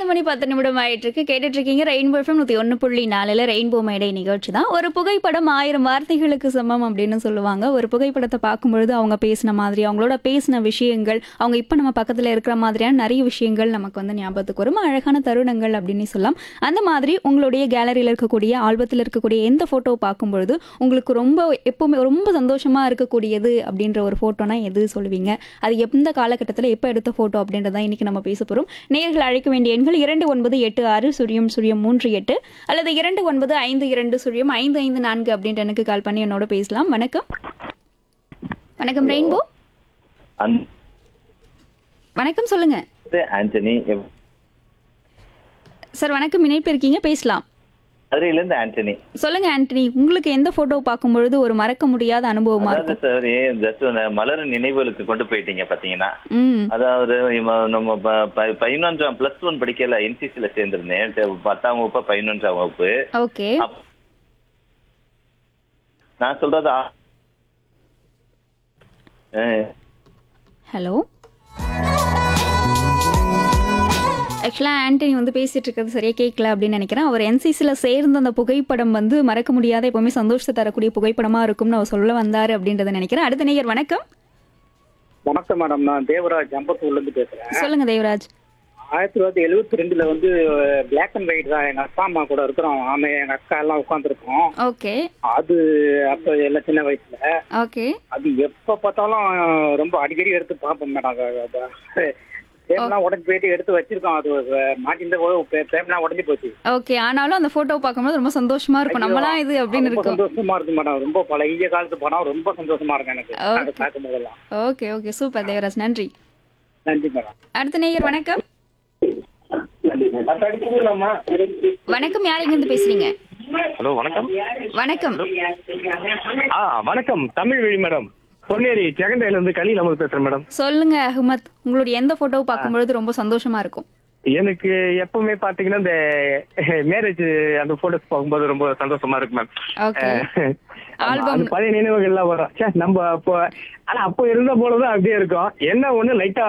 மணி பத்து நிமிடம் ஆயிட்டு இருக்கு கேட்டுட்டு இருக்கீங்க ரெயின்போ எஃப்எம் நூத்தி ஒன்று புள்ளி நாலுல ரெயின்போ மேடை நிகழ்ச்சி தான் ஒரு புகைப்படம் ஆயிரம் வார்த்தைகளுக்கு சமம் அப்படின்னு சொல்லுவாங்க ஒரு புகைப்படத்தை பார்க்கும்பொழுது அவங்க பேசின மாதிரி அவங்களோட பேசின விஷயங்கள் அவங்க இப்போ நம்ம பக்கத்தில் இருக்கிற மாதிரியான நிறைய விஷயங்கள் நமக்கு வந்து ஞாபகத்துக்கு வரும் அழகான தருணங்கள் அப்படின்னு சொல்லலாம் அந்த மாதிரி உங்களுடைய கேலரியில் இருக்கக்கூடிய ஆல்பத்தில் இருக்கக்கூடிய எந்த ஃபோட்டோ பார்க்கும்பொழுது உங்களுக்கு ரொம்ப எப்பவுமே ரொம்ப சந்தோஷமா இருக்கக்கூடியது அப்படின்ற ஒரு ஃபோட்டோனா எது சொல்லுவீங்க அது எந்த காலகட்டத்தில் எப்போ எடுத்த ஃபோட்டோ அப்படின்றத இன்னைக்கு நம்ம பேச போகிறோம் நேர்கள் அழைக்க வேண்டிய எண்கள் இரண்டு ஒன்பது எட்டு ஆறு சுழியம் சுழியம் மூன்று எட்டு அல்லது இரண்டு ஒன்பது ஐந்து இரண்டு சுழியம் ஐந்து ஐந்து நான்கு அப்படின்ற எனக்கு கால் பண்ணி என்னோட பேசலாம் வணக்கம் வணக்கம் ரெயின்போ அந்த வணக்கம் சொல்லுங்க ஆண்டனி சார் வணக்கம் இணைப்பு இருக்கீங்க பேசலாம் மதுரையில இருந்து ஆண்டனி சொல்லுங்க ஆண்டனி உங்களுக்கு எந்த ஃபோட்டோ பார்க்கும்பொழுது ஒரு மறக்க முடியாத அனுபவமா அதாவது இருக்கும் சார் ஏன் ஜஸ்ட் மலர் நினைவுகளுக்கு கொண்டு போயிட்டீங்க பாத்தீங்கன்னா ம் அதாவது இவ- நம்ம ப- ப- பதினொன்றாம் பிளஸ் ஒன் படிக்கல என்சிசில சேர்ந்திருந்தேன் தெ- பத்தாம் வகுப்பு பதினொன்றாம் வகுப்பு ஓகே அப்- நான் சொல்றது ஆ- அஹ், ஹலோ ஆக்சுவலாக ஆண்டனி வந்து பேசிட்டு இருக்கிறது சரியா கேட்கல அப்படின்னு நினைக்கிறேன் அவர் என்சிசியில் சேர்ந்த அந்த புகைப்படம் வந்து மறக்க முடியாத எப்பவுமே சந்தோஷத்தை தரக்கூடிய புகைப்படமா இருக்கும்னு அவர் சொல்ல வந்தாரு அப்படின்றத நினைக்கிறேன் அடுத்த நேயர் வணக்கம் வணக்கம் மேடம் நான் தேவராஜ் அம்பத்தூர்ல இருந்து பேசுறேன் சொல்லுங்க தேவராஜ் ஆயிரத்தி தொள்ளாயிரத்தி எழுபத்தி ரெண்டுல வந்து பிளாக் அண்ட் ஒயிட் தான் எங்க அப்பா அம்மா கூட இருக்கிறோம் ஆமா எங்க அக்கா எல்லாம் உட்காந்துருக்கோம் ஓகே அது அப்ப எல்லாம் சின்ன வயசுல ஓகே அது எப்ப பார்த்தாலும் ரொம்ப அடிக்கடி எடுத்து பார்ப்போம் மேடம் பேம்லாம் உடஞ்சி போயிட்டு எடுத்து வச்சிருக்கோம் அது மாட்டிருந்த பேம்லாம் உடஞ்சி போச்சு ஓகே ஆனாலும் அந்த போட்டோ பார்க்கும்போது ரொம்ப சந்தோஷமா இருக்கும் நம்மளாம் இது அப்படின்னு ரொம்ப இருக்கும் சந்தோஷமா இருக்கு மேடம் ரொம்ப பழைய காலத்து படம் ரொம்ப சந்தோஷமா இருக்கும் எனக்கு Okay. அதை பார்க்கும் போதெல்லாம் ஓகே ஓகே சூப்பர் தேவராஜ் நன்றி நன்றி மேடம் அடுத்த நேயர் வணக்கம் வணக்கம் யார் இருந்து பேசுறீங்க ஹலோ வணக்கம் வணக்கம் ஆ வணக்கம் தமிழ் வழி மேடம் பொன்னேரி ஜெகண்டையில இருந்து கலி நமக்கு பேசுறேன் மேடம் சொல்லுங்க அஹ்மத் உங்களுடைய எந்த போட்டோ பார்க்கும்பொழுது ரொம்ப சந்தோஷமா இருக்கும் எனக்கு எப்பவுமே பாத்தீங்கன்னா இந்த மேரேஜ் அந்த போட்டோஸ் பார்க்கும்போது ரொம்ப சந்தோஷமா இருக்கு மேம் ஓகே ஆமா, ஆல்பம் அது பழைய நினைவுகள்லாம் வரும் ச்சே, நம்ம அப்போ ஆனா அப்போ இருந்த போலதான் அப்படியே இருக்கும் என்ன ஒண்ணு லைட்டா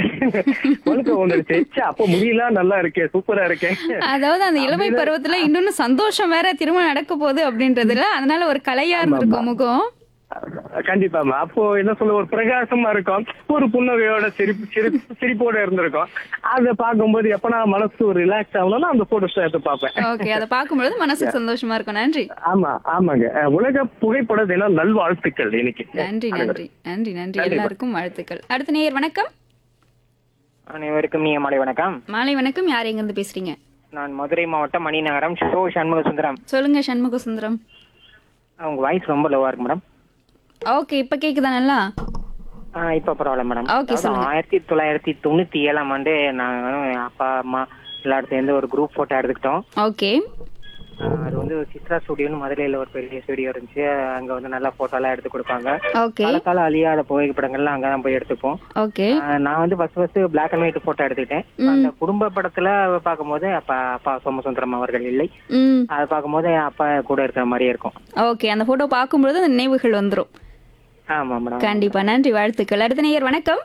ஒழுக்க வந்துருச்சு ச்சே, அப்போ முடியல நல்லா இருக்கே சூப்பரா இருக்கே அதாவது அந்த இளமை பருவத்துல இன்னொன்னு சந்தோஷம் வேற திருமணம் நடக்க போகுது அப்படின்றதுல அதனால ஒரு கலையா இருந்திருக்கும் முகம் கண்டிப்பா மேம் அப்போ என்ன சொல்ல ஒரு பிரகாசமா இருக்கும் ஒரு புன்னகையோட சிரிப்பு சிரிப்பு சிரிப்போட இருந்திருக்கும் அதை பார்க்கும்போது எப்ப மனசு ஒரு ரிலாக்ஸ் ஆகணும்னா அந்த போட்டோஸ் எடுத்து பார்ப்பேன் ஓகே அதை பார்க்கும்பொழுது மனசுக்கு சந்தோஷமா இருக்கும் நன்றி ஆமா ஆமாங்க அஹ் உலக புகைப்பட தின நல்வாழ்த்துக்கள் இன்னைக்கு நன்றி நன்றி நன்றி நன்றி எல்லாருக்கும் வாழ்த்துக்கள் அடுத்த நேயர் வணக்கம் அனைவருக்கும் நீ மாலை வணக்கம் மாலை வணக்கம் யார் எங்க இருந்து பேசுறீங்க நான் மதுரை மாவட்டம் மணிநகரம் ஷோ சண்முக சுந்தரம் சொல்லுங்க சண்முக சுந்தரம் உங்க வாய்ஸ் ரொம்ப லோவா இருக்கு மேடம் ஓகே இப்ப கேக்குதா நல்லா ஆ, இப்ப பரவாயில்ல மேடம் Okay, அதாவது சொல்லுங்க. ஆயிரத்தி தொள்ளாயிரத்தி தொண்ணூத்தி ஏழாம் ஆண்டு நாங்களும் என் அப்பா அம்மா எல்லாரும் சேர்ந்து ஒரு குரூப் போட்டோ எடுத்துக்கிட்டோம் ஓகே ஆ, அது வந்து சித்ரா ஸ்டுடியோன்னு மதுரையில ஒரு பெரிய ஸ்டுடியோ இருந்துச்சு அங்க வந்து நல்லா போட்டோ எல்லாம் எடுத்து கொடுப்பாங்க ஓகே பல கால அழியாத புகைப்படங்கள்லாம் அங்கதான் போய் எடுத்துப்போம் ஓகே ஆ, நான் வந்து first first black and white photo எடுத்துக்கிட்டேன் அந்த குடும்ப படத்துல பார்க்கும்போது அப்பா அப்பா சோமசுந்தரம் அவர்கள் இல்லை ம் அதை பார்க்கும்போது என் அப்பா கூட இருக்கிற மாதிரியே இருக்கும் ஓகே அந்த போட்டோ பார்க்கும்பொழுது அந்த நினைவுகள் வந்துரும் ஆமா மேடம் கண்டிப்பா நன்றி வாழ்த்துக்கள் அடுத்த நேயர் வணக்கம்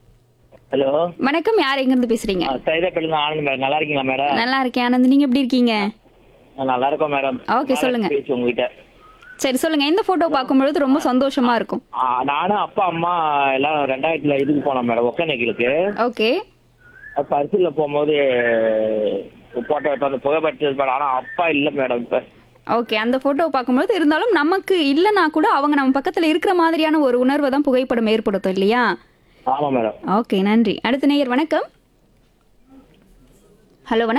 ஹலோ வணக்கம் யார் எங்க இருந்து பேசுறீங்க சைதாப்பேட்டில ஆனந்த் மேடம் நல்லா இருக்கீங்களா மேடம் நல்லா இருக்கேன் ஆனந்த் நீங்க எப்படி இருக்கீங்க நல்லா இருக்கோம் மேடம் Okay, சொல்லுங்க. பேச்சு உங்ககிட்ட சரி சொல்லுங்க எந்த போட்டோ பார்க்கும்பொழுது ரொம்ப சந்தோஷமா இருக்கும் ஆ, நானும் அப்பா அம்மா எல்லாம் ரெண்டாயிரத்துல இதுக்கு போனோம் மேடம் ஒக்கநேக்கிலுக்கு ஓகே பரிசுல போகும்போது போட்டோ எடுத்து அந்த புகைப்படத்தில் மேடம் ஆனா அப்பா இல்ல மேடம் இப்ப ஓகே அந்த போட்டோ பார்க்கும்பொழுது இருந்தாலும் நமக்கு இல்லைனா கூட அவங்க நம்ம பக்கத்துல இருக்கிற மாதிரியான ஒரு உணர்வை தான் புகைப்படம் ஏற்படுத்தும் இல்லையா ஆமா மேடம் ஓகே நன்றி அடுத்த நேயர் வணக்கம் ஹலோ வணக்கம்